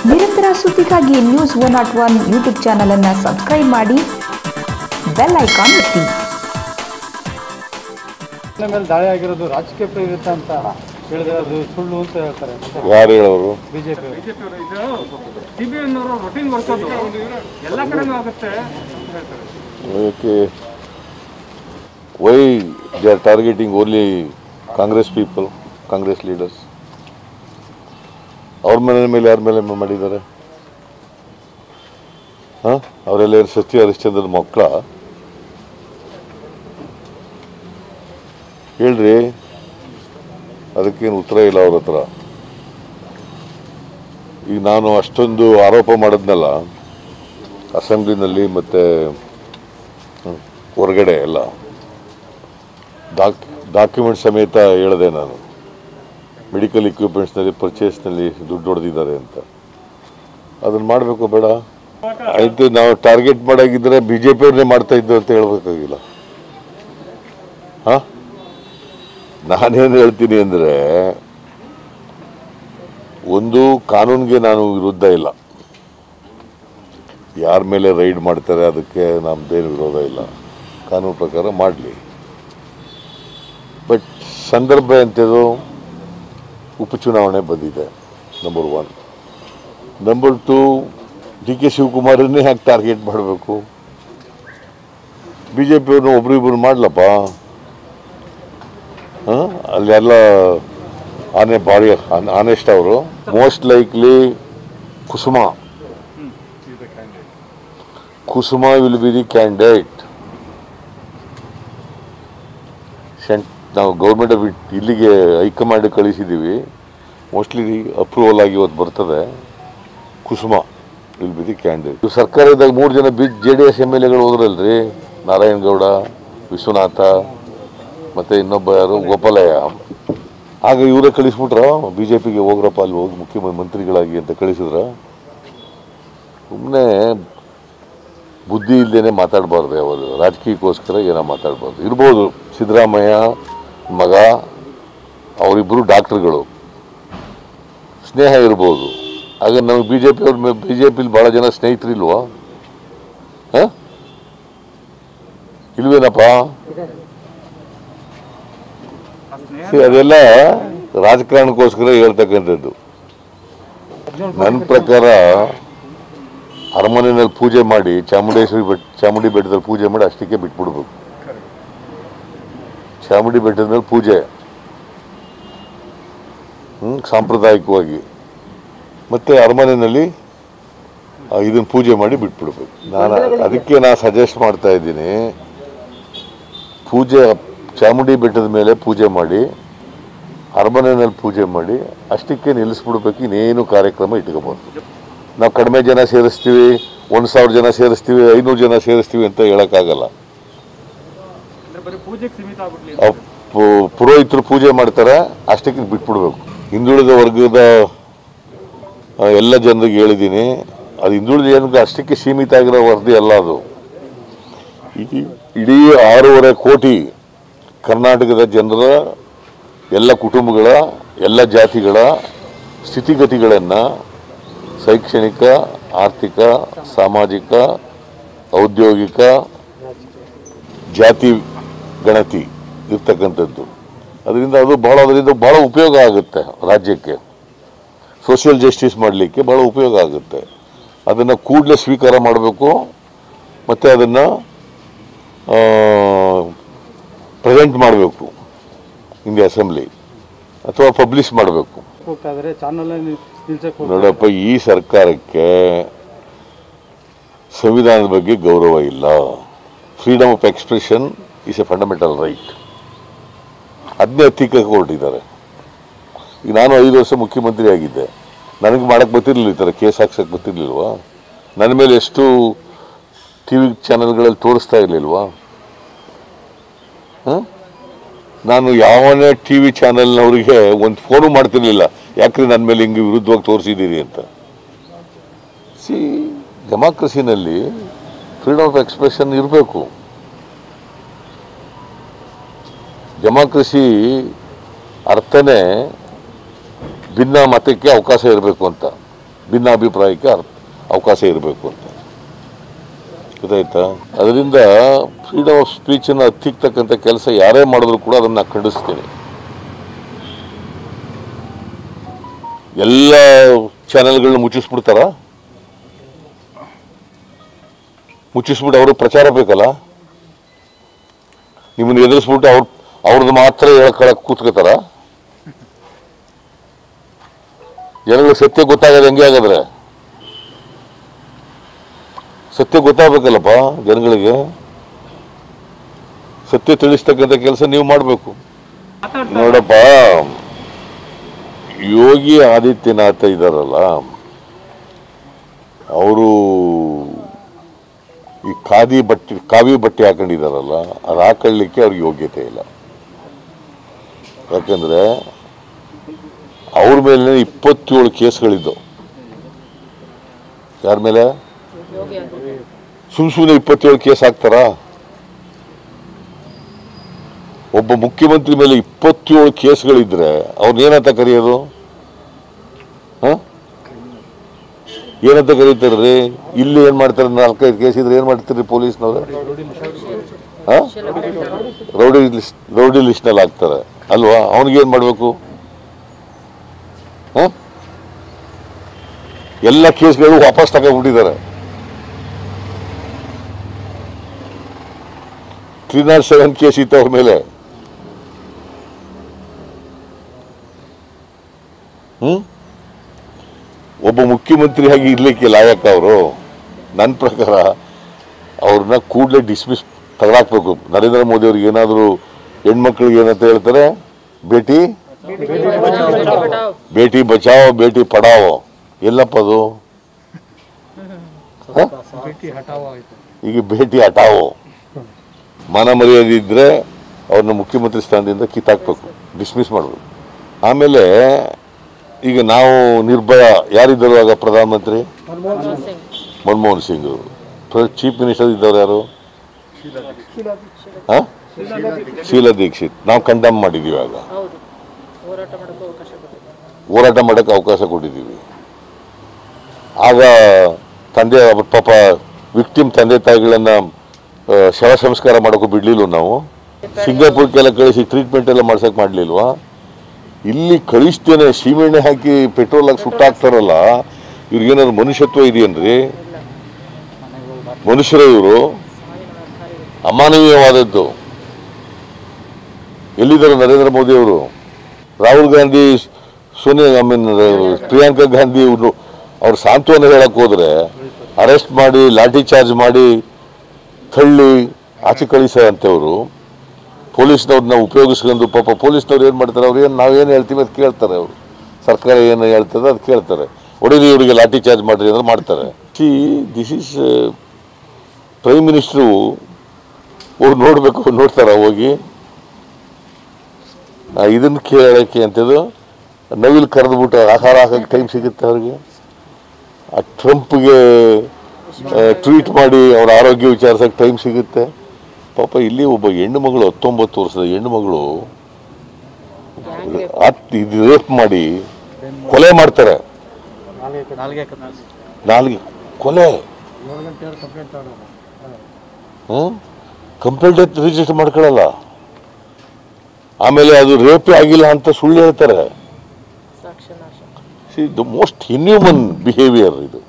ನಿರಂತರ ಸುದ್ದಿಗಾಗಿ News one nought one YouTube channel ಅನ್ನು ಸಬ್ಸ್ಕ್ರೈಬ್ ಮಾಡಿ ಬೆಲ್ ಐಕಾನ್ ಒತ್ತಿ ನನ್ನ ಮೇಲೆ ದಾಳಿ ಆಗಿರೋದು ರಾಜಕೀಯ ಪ್ರೇರಿತ ಅಂತ ಹೇಳಿದ್ರೆ ಅದು ಸುಳ್ಳು ಅಂತ ಹೇಳ್ತಾರೆ ಯಾರು ಹೇಳೋರು ಬಿಜೆಪಿ ಸಿಬಿಐನವರು ರೊಟೀನ್ ವರ್ಕ್ ಅದು ಎಲ್ಲ ಕಡೆನೂ ಆಗುತ್ತೆ ಅಂತ ಹೇಳ್ತಾರೆ okay why they are targeting only Congress people Congress leaders ಅವ್ರ ಮನೆ ಮೇಲೆ ಯಾರ ಮೇಲೆ ಮಾಡಿದ್ದಾರೆ ಹಾಂ ಅವರೆಲ್ಲ ಏನು ಸತ್ಯ ಹರಿಶ್ಚಂದ್ರನ ಮಕ್ಕಳ ಹೇಳ್ರಿ ಅದಕ್ಕೇನು ಉತ್ತರ ಇಲ್ಲ ಅವ್ರ ಹತ್ರ ಈಗ ನಾನು ಅಷ್ಟೊಂದು ಆರೋಪ ಮಾಡಿದ್ನಲ್ಲ ಅಸೆಂಬ್ಲಿನಲ್ಲಿ ಮತ್ತು ಹೊರಗಡೆ ಎಲ್ಲ ಡಾಕ್ ಡಾಕ್ಯುಮೆಂಟ್ ಸಮೇತ ಹೇಳಿದೆ ನಾನು ಮೆಡಿಕಲ್ ಇಕ್ವಿಪ್ಮೆಂಟ್ಸ್ನಲ್ಲಿ ಪರ್ಚೇಸ್ನಲ್ಲಿ ದುಡ್ಡು ಹೊಡೆದಿದ್ದಾರೆ ಅಂತ ಅದನ್ನು ಮಾಡಬೇಕು ಬೇಡ ಆಯಿತು ನಾವು ಟಾರ್ಗೆಟ್ ಮಾಡಾಗಿದ್ದರೆ ಬಿ ಜೆ ಪಿಯವ್ರನ್ನೇ ಮಾಡ್ತಾ ಇದ್ದು ಅಂತ ಹೇಳ್ಬೇಕಾಗಿಲ್ಲ ಹಾಂ ನಾನೇನು ಹೇಳ್ತೀನಿ ಅಂದರೆ ಒಂದು ಕಾನೂನಿಗೆ ನಾನು ವಿರುದ್ಧ ಇಲ್ಲ ಯಾರ ಮೇಲೆ ರೈಡ್ ಮಾಡ್ತಾರೆ ಅದಕ್ಕೆ ನಮ್ಮದೇನು ವಿರೋಧ ಇಲ್ಲ ಕಾನೂನು ಪ್ರಕಾರ ಮಾಡಲಿ ಬಟ್ ಸಂದರ್ಭ ಎಂಥದ್ದು ಉಪಚುನಾವಣೆ ಬಂದಿದೆ number one number two D K ಶಿವಕುಮಾರನ್ನೇ ಯಾಕೆ ಟಾರ್ಗೆಟ್ ಮಾಡಬೇಕು ಬಿ ಜೆ ಪಿಯವ್ರನ್ನ ಒಬ್ರಿಬ್ರು ಮಾಡ್ಲಪ್ಪ ಹಾಂ ಅಲ್ಲೆಲ್ಲ ಆನೆ ಭಾರಿ ಆನೆಸ್ಟ್ ಅವರು most likely Kusuma Kusuma will be the candidate sent ನಾವು ಗೌರ್ಮೆಂಟ್ ಆಫ್ ಇಲ್ಲಿಗೆ ಹೈಕಮಾಂಡ್ ಕಳಿಸಿದ್ದೀವಿ ಮೋಸ್ಟ್ಲಿ ಅಪ್ರೂವಲ್ ಆಗಿ ಇವತ್ತು ಬರ್ತದೆ Kusuma will be the candidate ಸರ್ಕಾರದಾಗ ಮೂರು ಜನ B J D S M L ಎಗಳು ಹೋದ್ರಲ್ರಿ ನಾರಾಯಣಗೌಡ ವಿಶ್ವನಾಥ ಮತ್ತು ಇನ್ನೊಬ್ಬ ಯಾರು ಗೋಪಾಲಯ್ಯ ಆಗ ಇವರೇ ಕಳಿಸ್ಬಿಟ್ರ ಬಿ ಜೆ ಪಿಗೆ ಹೋಗ್ರಪ್ಪ ಅಲ್ಲಿ ಹೋಗಿ ಮುಖ್ಯಮಂತ್ರಿಗಳಾಗಿ ಅಂತ ಕಳಿಸಿದ್ರ ಸುಮ್ಮನೆ ಬುದ್ಧಿ ಇಲ್ಲದೇನೆ ಮಾತಾಡಬಾರ್ದು ಅವರು ರಾಜಕೀಯಕ್ಕೋಸ್ಕರ ಏನೋ ಮಾತಾಡಬಾರ್ದು ಇರ್ಬೋದು ಸಿದ್ದರಾಮಯ್ಯ ಮಗ ಅವರಿಬ್ಬರು ಡಾಕ್ಟ್ರುಗಳು ಸ್ನೇಹ ಇರ್ಬೋದು ಆಗ ನಮಗೆ ಬಿ ಜೆ ಪಿ ಅವ್ರ ಬಿ ಜೆ ಪಿಲಿ ಭಾಳ ಜನ ಸ್ನೇಹಿತರಿಲ್ವಾ ಹಾಂ ಇಲ್ವೇನಪ್ಪ See, ಅದೆಲ್ಲ ರಾಜಕಾರಣಕ್ಕೋಸ್ಕರ ಹೇಳ್ತಕ್ಕಂಥದ್ದು ನನ್ನ ಪ್ರಕಾರ ಅರಮನೆಯಲ್ಲಿ ಪೂಜೆ ಮಾಡಿ ಚಾಮುಂಡೇಶ್ವರಿ ಬೆಟ್ಟ ಚಾಮುಂಡಿ ಬೆಟ್ಟದಲ್ಲಿ ಪೂಜೆ ಮಾಡಿ ಅಷ್ಟಕ್ಕೆ ಬಿಟ್ಬಿಡ್ಬೇಕು ಚಾಮುಂಡಿ ಬೆಟ್ಟದಲ್ಲಿ ಪೂಜೆ ಹ್ಮ್ ಸಾಂಪ್ರದಾಯಿಕವಾಗಿ ಮತ್ತೆ ಅರಮನೆಯಲ್ಲಿ ಇದನ್ನು ಪೂಜೆ ಮಾಡಿ ಬಿಟ್ಬಿಡ್ಬೇಕು ನಾನು ಅದಕ್ಕೆ ನಾನು ಸಜೆಸ್ಟ್ ಮಾಡ್ತಾ ಇದ್ದೀನಿ ಪೂಜೆ ಚಾಮುಂಡಿ ಬೆಟ್ಟದ ಮೇಲೆ ಪೂಜೆ ಮಾಡಿ ಅರಮನೆಯಲ್ಲಿ ಪೂಜೆ ಮಾಡಿ ಅಷ್ಟಕ್ಕೆ ನಿಲ್ಲಿಸ್ಬಿಡ್ಬೇಕು ಇನ್ನೇನು ಕಾರ್ಯಕ್ರಮ ಇಟ್ಕೋಬಾರ್ದು ನಾವು ಕಡಿಮೆ ಜನ ಸೇರಿಸ್ತೀವಿ ಒಂದು ಸಾವಿರ ಜನ ಸೇರಿಸ್ತೀವಿ ಐನೂರು ಜನ ಸೇರಿಸ್ತೀವಿ ಅಂತ ಹೇಳೋಕ್ಕಾಗಲ್ಲ ಅಂದ್ರೆ ಬರೀ ಪೂಜೆಗೆ ಸೀಮಿತ ಆಗ್ಬಿಡ್ಲಿ ಆ ಪು- ಪುರೋಹಿತರು ಪೂಜೆ ಮಾಡ್ತಾರೆ ಅಷ್ಟಕ್ಕೆ ಬಿಟ್ಬಿಡ್ಬೇಕು ಹಿಂದುಳಿದ ವರ್ಗದ ಆ, ಎಲ್ಲ ಜನರಿಗೆ ಹೇಳಿದ್ದೀನಿ ಅದು ಹಿಂದುಳಿದ ಜನಕ್ಕೆ ಅಷ್ಟಕ್ಕೆ ಸೀಮಿತ ಆಗಿರೋ ವರದಿ ಅಲ್ಲ ಅದು ಈ- ಇಡೀ ಆರೂವರೆ ಕೋಟಿ ಕರ್ನಾಟಕದ ಜನರ ಎಲ್ಲ ಕುಟುಂಬಗಳ ಎಲ್ಲ ಜಾತಿಗಳ ಸ್ಥಿತಿಗತಿಗಳನ್ನು ಶೈಕ್ಷಣಿಕ ಆರ್ಥಿಕ ಸಾಮಾಜಿಕ ಔದ್ಯೋಗಿಕ ಜಾತಿ ಗಣತಿ ಇರ್ತಕ್ಕಂಥದ್ದು ಅದರಿಂದ ಅದು ಭಾಳ ಅದರಿಂದ ಭಾಳ ಉಪಯೋಗ ಆಗುತ್ತೆ ರಾಜ್ಯಕ್ಕೆ ಸೋಷಿಯಲ್ ಜಸ್ಟಿಸ್ ಮಾಡಲಿಕ್ಕೆ ಭಾಳ ಉಪಯೋಗ ಆಗುತ್ತೆ ಅದನ್ನು ಕೂಡಲೇ ಸ್ವೀಕಾರ ಮಾಡಬೇಕು ಮತ್ತು ಅದನ್ನು ಪ್ರೆಸೆಂಟ್ ಮಾಡಬೇಕು ಇನ್ ದಿ ಅಸೆಂಬ್ಲಿ ಅಥವಾ ಪಬ್ಲಿಷ್ ಮಾಡಬೇಕು ಹೋಗ್ತಾ ಇದಾರೆ ಚಾನಲ್ ನಿಲ್ಸಕ್ಕೆ ಹೋಗ್ತಾ ನೋಡಪ್ಪ ಈ ಸರ್ಕಾರಕ್ಕೆ ಸಂವಿಧಾನದ ಬಗ್ಗೆ ಗೌರವ ಇಲ್ಲ freedom of expression is a fundamental right ಅದನ್ನೇ ಹತ್ತಿಕ್ಕಕ್ಕೆ ಹೊರಟಿದ್ದಾರೆ ಈಗ ನಾನು ಐದು ವರ್ಷ ಮುಖ್ಯಮಂತ್ರಿ ಆಗಿದ್ದೆ ನನಗೆ ಮಾಡಕ್ಕೆ ಗೊತ್ತಿರಲಿಲ್ಲ ಈ ಥರ ಕೇಸ್ ಹಾಕ್ಸಕ್ಕೆ ಗೊತ್ತಿರಲಿಲ್ವಾ ನನ್ನ ಮೇಲೆ ಎಷ್ಟು ಟಿ ವಿ ಚಾನೆಲ್ಗಳಲ್ಲಿ ತೋರಿಸ್ತಾ ಇರಲಿಲ್ವಾ ಹಾಂ ನಾನು ಯಾವನೇ ಟಿ ವಿ ಚಾನೆಲ್ನವರಿಗೆ ಒಂದು ಫೋನು ಮಾಡ್ತಿರ್ಲಿಲ್ಲ ಯಾಕ್ರಿ ನನ್ನ ಮೇಲೆ ಹಿಂಗೆ ವಿರುದ್ಧವಾಗಿ ತೋರಿಸಿದ್ದೀರಿ ಅಂತ ಸಿ ಡೆಮಾಕ್ರಸಿನಲ್ಲಿ ಫ್ರೀಡಮ್ ಆಫ್ ಎಕ್ಸ್ಪ್ರೆಷನ್ ಇರಬೇಕು ಡೆಮಾಕ್ರಸಿ ಅರ್ಥನೇ ಭಿನ್ನ ಮತಕ್ಕೆ ಅವಕಾಶ ಇರಬೇಕು ಅಂತ ಭಿನ್ನಾಭಿಪ್ರಾಯಕ್ಕೆ ಅರ್- ಅವಕಾಶ ಇರಬೇಕು ಅಂತ ಗೊತ್ತಾಯ್ತಾ ಅದರಿಂದ ಫ್ರೀಡಮ್ ಆಫ್ ಸ್ಪೀಚನ್ನು ಹತ್ತಿಕ್ತಕ್ಕಂಥ ಕೆಲಸ ಯಾರೇ ಮಾಡಿದ್ರು ಕೂಡ ಅದನ್ನು ಖಂಡಿಸ್ತೀನಿ ಎಲ್ಲ ಚಾನೆಲ್ಗಳನ್ನ ಮುಚ್ಚಿಸ್ಬಿಡ್ತಾರ ಮುಚ್ಚಿಸ್ಬಿಟ್ಟು ಅವರು ಪ್ರಚಾರ ಬೇಕಲ್ಲ ನಿಮ್ಮನ್ನ ಎದುರಿಸ್ಬಿಟ್ಟು ಅವ್ರ ಅವ್ರದ್ದು ಮಾತ್ರ ಹೇಳ್ಕೊಳಕ್ ಕೂತ್ಕೋತಾರ ಜನಗಳಿಗೆ ಸತ್ಯ ಗೊತ್ತಾಗದ ಹೆಂಗೆ ಹಾಗಾದ್ರೆ ಸತ್ಯ ಗೊತ್ತಾಗಬೇಕಲ್ಲಪ್ಪ ಜನಗಳಿಗೆ ಸತ್ಯ ತಿಳಿಸ್ತಕ್ಕಂಥ ಕೆಲಸ ನೀವು ಮಾಡಬೇಕು ನೋಡಪ್ಪ ಯೋಗಿ ಆದಿತ್ಯನಾಥ ಇದಾರಲ್ಲ ಅವರು ಈ ಖಾದಿ ಬಟ್ಟೆ ಕಾವಿ ಬಟ್ಟೆ ಹಾಕೊಂಡಿದಾರಲ್ಲ ಅದು ಹಾಕೊಳ್ಳಿಕ್ಕೆ ಅವ್ರಿಗೆ ಯೋಗ್ಯತೆ ಇಲ್ಲ ಯಾಕಂದ್ರೆ ಅವ್ರ ಮೇಲೆ ಇಪ್ಪತ್ತೇಳು ಕೇಸ್ಗಳಿದ್ದವು ಯಾರ ಮೇಲೆ ಸುಮ್ ಸುಮ್ಮನೆ ಇಪ್ಪತ್ತೇಳು ಕೇಸ್ ಹಾಕ್ತಾರ ಒಬ್ಬ ಮುಖ್ಯಮಂತ್ರಿ ಮೇಲೆ ಇಪ್ಪತ್ತೇಳು ಕೇಸ್ಗಳಿದ್ರೆ ಅವ್ರನ್ನೇನಂತ ಕರೆಯೋದು ಹ? ಏನಂತ ಕರೀತಾರ್ರಿ ಇಲ್ಲಿ ಏನ್ ಮಾಡ್ತಾರೆ ನಾಲ್ಕೈದು ಕೇಸ್ ಇದ್ರೆ ಏನ್ ಮಾಡ್ತೀರಿ ಪೊಲೀಸ್ನವ್ರು ಹ? ರೌಡಿ ಲಿಸ್ಟ್ ರೌಡಿ ಲಿಸ್ಟ್ನಲ್ಲಿ ಹಾಕ್ತಾರೆ ಅಲ್ವಾ ಅವನಿಗೆ ಏನ್ ಮಾಡ್ಬೇಕು ಹ? ಎಲ್ಲ ಕೇಸ್ಗಳು ವಾಪಸ್ ತಗೊಂಡ್ಬಿಟ್ಟಿದ್ದಾರೆ ತ್ರೀ ನಾಟ್ ಸೆವೆನ್ ಕೇಸ್ ಇತ್ತು ಅವ್ರ ಮೇಲೆ ಹ್ಮ್ ಒಬ್ಬ ಮುಖ್ಯಮಂತ್ರಿ ಆಗಿ ಇರ್ಲಿಕ್ಕೆ ಲಾಯಕ ಅವರು ನನ್ನ ಪ್ರಕಾರ ಅವ್ರನ್ನ ಕೂಡಲೇ ಡಿಸ್ಮಿಸ್ ತಗೊಳಾಕ್ಬೇಕು ನರೇಂದ್ರ ಮೋದಿ ಅವ್ರಿಗೆ ಏನಾದರೂ ಹೆಣ್ಮಕ್ಳಿಗೆ ಏನಂತ ಹೇಳ್ತಾರೆ ಭೇಟಿ ಬೇಟಿ ಬಚಾವೋ ಬೇಟಿ ಪಡಾವೋ ಎಲ್ಲಪ್ಪ ಅದು ಹ? ಭೇಟಿ ಹಠಾವ ಆಯ್ತು ಈಗ ಭೇಟಿ ಹಟಾವೋ ಮಾನ ಮರ್ಯಾದೆ ಇದ್ರೆ ಅವ್ರನ್ನ ಮುಖ್ಯಮಂತ್ರಿ ಸ್ಥಾನದಿಂದ ಕಿತ್ತಾಕ್ಬೇಕು ಡಿಸ್ಮಿಸ್ ಮಾಡಬೇಕು ಆಮೇಲೆ ಈಗ ನಾವು ನಿರ್ಭಯ ಯಾರಿದ್ದರು ಆಗ ಪ್ರಧಾನಮಂತ್ರಿ ಮನಮೋಹನ್ ಸಿಂಗ್ ಚೀಫ್ ಮಿನಿಸ್ಟರ್ ಇದ್ದವ್ರು ಯಾರು ಹ? ಶೀಲಾ ದೀಕ್ಷಿತ್ ನಾವು ಕಂಡಮ್ ಮಾಡಿದೀವಿ ಆಗ ಹೌದು ಹೋರಾಟ ಮಾಡೋಕ್ಕೂ ಅವಕಾಶ ಕೊಟ್ಟಿದ್ದಾರೆ ಹೋರಾಟ ಮಾಡೋಕ್ಕೆ ಅವಕಾಶ ಕೊಟ್ಟಿದ್ದೀವಿ ಆಗ ತಂದೆ ಅವ್ರ ಪಾಪ ವಿಕ್ಟಿಮ್ ತಂದೆ ತಾಯಿಗಳನ್ನ ಆ, ಶವ ಸಂಸ್ಕಾರ ಮಾಡೋಕ್ಕೂ ಬಿಡ್ಲಿಲ್ವ ನಾವು ಸಿಂಗಾಪುರ್ಗೆಲ್ಲ ಕಳಿಸಿ ಟ್ರೀಟ್ಮೆಂಟ್ ಎಲ್ಲ ಮಾಡ್ಸಕ್ ಮಾಡ್ಲಿಲ್ವಾ ಇಲ್ಲಿ ಕಳಿಸ್ತೇನೆ ಸೀಮೆಣ್ಣೆ ಹಾಕಿ ಪೆಟ್ರೋಲ್ ಹಾಕಿ ಸುಟ್ಟಾಕ್ತಾರಲ್ಲ ಇವ್ರಿಗೇನಾದ್ರು ಮನುಷ್ಯತ್ವ ಇದೆಯೇನ್ರಿ ಮನುಷ್ಯರೇ ಇವರು ಅಮಾನವೀಯವಾದದ್ದು ಎಲ್ಲಿದ್ದಾರೆ ನರೇಂದ್ರ ಮೋದಿ ಅವರು ರಾಹುಲ್ ಗಾಂಧಿ ಸೋನಿಯಾ ಐ ಮೀನ್ ಪ್ರಿಯಾಂಕಾ ಗಾಂಧಿ ಇವ್ರು ಅವ್ರು ಸಾಂತ್ವನ ಹೇಳಕ್ ಹೋದ್ರೆ ಅರೆಸ್ಟ್ ಮಾಡಿ ಲಾಠಿ ಚಾರ್ಜ್ ಮಾಡಿ ತಳ್ಳಿ ಆಚೆ ಕಳಿಸಂತವ್ರು ಪೊಲೀಸ್ನವ್ರನ್ನ ಉಪಯೋಗಿಸ್ಕೊಂಡು ಪಾಪ ಪೊಲೀಸ್ನವ್ರು ಏನು ಮಾಡ್ತಾರೆ ಅವ್ರು ಏನು ನಾವೇನು ಹೇಳ್ತೀವಿ ಅದು ಕೇಳ್ತಾರೆ ಅವರು ಸರ್ಕಾರ ಏನು ಹೇಳ್ತದೆ ಅದು ಕೇಳ್ತಾರೆ ಹೊಡೀರಿ ಇವರಿಗೆ ಲಾಠಿ ಚಾರ್ಜ್ ಮಾಡ್ರಿ ಅಂದ್ರೆ ಮಾಡ್ತಾರೆ see this is prime minister ಹೋಗಿ ನೋಡಬೇಕು ನೋಡ್ತಾರ ಹೋಗಿ ಆ, ಇದನ್ನ ಕೇಳಕ್ಕೆ ಅಂತದ್ದು ನವಿಲ್ ಕರೆದ್ಬಿಟ್ಟು ಆಹಾರ ಹಾಕಕ್ಕೆ ಟೈಮ್ ಸಿಗುತ್ತೆ ಅವ್ರಿಗೆ ಆ ಟ್ರಂಪ್ಗೆ ಟ್ವೀಟ್ ಮಾಡಿ ಅವ್ರ ಆರೋಗ್ಯ ವಿಚಾರಿಸಕ್ಕೆ ಟೈಮ್ ಸಿಗುತ್ತೆ ಪಾಪ ಇಲ್ಲಿ ಒಬ್ಬ ಹೆಣ್ಣು ಮಗಳು ಹತ್ತೊಂಬತ್ತು ವರ್ಷದ ಹೆಣ್ಣು ಮಗಳು ಹತ್ತು ಇದು ರೇಪ್ ಮಾಡಿ ಕೊಲೆ ಮಾಡ್ತಾರೆ ನಾಲ್ಗೆ ನಾಲ್ಗೆ ಕೊಲೆ ಏಳು ಗಂಟೆ ಕಂಪ್ಲೇಂಟ್ ತಗೊಂಡು ಹ್ಮ್ ಕಂಪ್ಲೇಂಟ್ ರಿಜಿಸ್ಟರ್ ಮಾಡ್ಕೊಳ್ಳಲ್ಲ ಆಮೇಲೆ ಅದು ರೇಪೇ ಆಗಿಲ್ಲ ಅಂತ ಸುಳ್ಳು ಹೇಳ್ತಾರೆ ಸಾಕ್ಷ್ಯ ನಾಶ see the most inhuman behaviour ಇದು